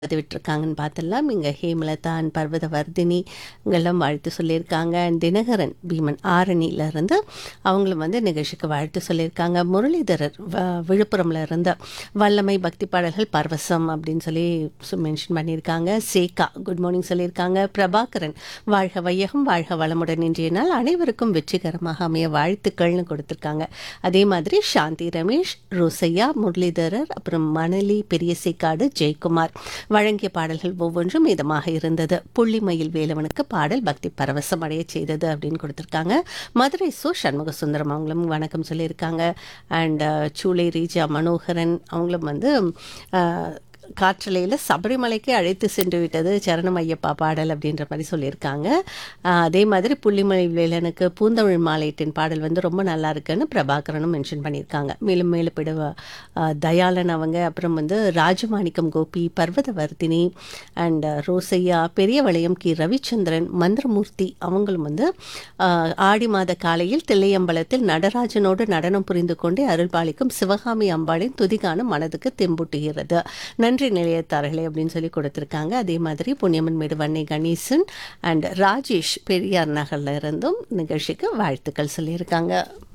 பதிவிட்டிருக்காங்கன்னு பார்த்துடலாம் இங்கே ஹேமலதா அண்ட் பர்வதவர்தினி இங்கெல்லாம் வாழ்த்து சொல்லியிருக்காங்க அண்ட் தினகரன் பீமன் ஆரணியிலேருந்து அவங்களும் வந்து நிகழ்ச்சிக்கு வாழ்த்து சொல்லியிருக்காங்க முரளிதரர் வ- விழுப்புரம்ல இருந்து வல்லமை பக்தி பாடல்கள் பரவசம் அப்படின்னு சொல்லி மென்ஷன் பண்ணியிருக்காங்க சேகா குட் மார்னிங் சொல்லியிருக்காங்க பிரபாகரன் வாழ்க வையகம் வாழ்க வளமுடன் இன்றைய நாள் அனைவருக்கும் வெற்றிகரமாக அமைய வாழ்த்துக்கள்னு கொடுத்துருக்காங்க அதே மாதிரி சாந்தி ரமேஷ் ரோசையா முரளிதரர் அப்புறம் மணலி பெரியசைக்காடு ஜெயக்குமார் வழங்கிய பாடல்கள் ஒவ்வொன்றும் இதமாக இருந்தது புள்ளிமயில் வேலவனுக்கு பாடல் பக்தி பரவசம் அடைய செய்தது அப்படின்னு கொடுத்துருக்காங்க மதுரை சோ சண்முக சுந்தரம் அவங்களும் வணக்கம் சொல்லியிருக்காங்க அண்ட் சூளை ரீஜா மனோகரன் அவங்களும் வந்து அஹ், காற்றலையில் சபரிமலைக்கு அழைத்து சென்று விட்டது சரணம் ஐயப்பா பாடல் அப்படின்ற மாதிரி சொல்லியிருக்காங்க ஆஹ் அதே மாதிரி புள்ளிமலை வேலனுக்கு பூந்தமிழ் மாலையத்தின் பாடல் வந்து ரொம்ப நல்லா இருக்குன்னு பிரபாகரனும் மென்ஷன் பண்ணியிருக்காங்க மேலும் மேலும் பிடவ தயாளன் அவங்க அப்புறம் வந்து ராஜமாணிக்கம் கோபி பர்வதவர்த்தினி அண்ட் ரோசையா பெரியவளையம் கி ரவிச்சந்திரன் மந்திரமூர்த்தி அவங்களும் வந்து ஆஹ் ஆடி மாத காலையில் தில்லையம்பலத்தில் நடராஜனோடு நடனம் புரிந்து கொண்டே அருள்பாலிக்கும் சிவகாமி அம்பாளின் துதிகானம் மனதுக்கு தெம்பூட்டுகிறது நன்றி நிலையத்தார்களே அப்படின்னு சொல்லி கொடுத்துருக்காங்க அதே மாதிரி புண்ணியம்மன் மேடு வன்னை கணேசன் அண்ட் ராஜேஷ் பெரியார் நகர்ல இருந்தும் நிகழ்ச்சிக்கு வாழ்த்துக்கள் சொல்லியிருக்காங்க